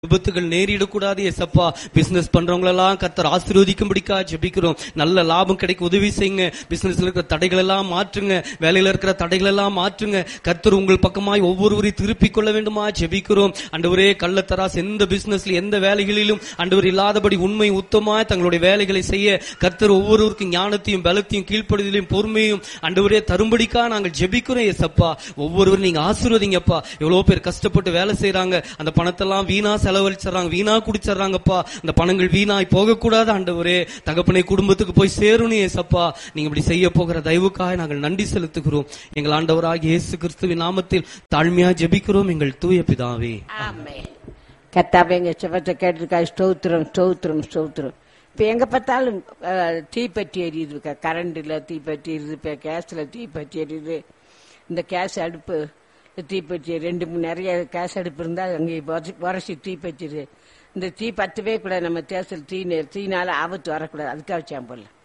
விபத்துகள் நேரிடக்கூடாது ஏசப்பா பிசினஸ் பண்றவங்களெல்லாம் கத்தர் ஆசீர்வதிக்கும்படிக்கா ஜெபிக்கிறோம் நல்ல லாபம் கிடைக்க உதவி செய்யுங்க பிசினஸ்ல இருக்கிற தடைகள் எல்லாம் மாற்றுங்க வேலையில இருக்கிற தடைகள் எல்லாம் மாற்றுங்க கத்தர் உங்கள் பக்கமாய் ஒவ்வொருவரையும் திருப்பிக் கொள்ள வேண்டுமா ஜெபிக்கிறோம் அண்டவரே கள்ளத்தராஸ் எந்த பிசினஸ்ல எந்த வேலைகளிலும் அண்டவர் இல்லாதபடி உண்மை உத்தமாய் தங்களுடைய வேலைகளை செய்ய கத்தர் ஒவ்வொருவருக்கும் ஞானத்தையும் பலத்தையும் கீழ்ப்படுதலையும் பொறுமையும் அண்டவரே தரும்படிக்கா நாங்கள் ஜெபிக்கிறோம் ஏசப்பா ஒவ்வொருவரும் நீங்க ஆசீர்வதிங்கப்பா எவ்வளவு பேர் கஷ்டப்பட்டு வேலை செய்யறாங்க அந்த பணத்தெல்லாம் வீணா செலவழிச்சிடறாங்க வீணா குடிச்சிடறாங்கப்பா அந்த பணங்கள் வீணாய் போகக்கூடாது ஆண்டவரே தகப்பனை குடும்பத்துக்கு போய் சேரணும் ஏசப்பா நீங்க இப்படி செய்ய போகிற தயவுக்காக நாங்கள் நன்றி செலுத்துகிறோம் எங்கள் ஆண்டவராகிய இயேசு கிறிஸ்துவின் நாமத்தில் தாழ்மையா ஜெபிக்கிறோம் எங்கள் தூய பிதாவே ஆமென் கத்தாவே எங்க செவத்தை கேட்டிருக்கா ஸ்தோத்திரம் ஸ்தோத்திரம் ஸ்தோத்திரம் இப்ப எங்க பார்த்தாலும் அஹ், தீப்பெட்டி எரியுது கரண்ட்ல தீப்பெட்டி எரியுது இப்ப கேஸ்ல தீப்பெட்டி எரியுது இந்த கேஸ் அடுப்பு தீப்பெட்டி ரெண்டு மூணு நிறைய கேஸ் அடுப்பு இருந்தா அங்கே உரசி- உரசி தீப்பெட்டிடுது இந்த தீ பத்தவே கூடாது நம்ம தேசத்தில் தீ நெ- தீனால ஆபத்து வரக்கூடாது அதுக்காக வச்சான் போல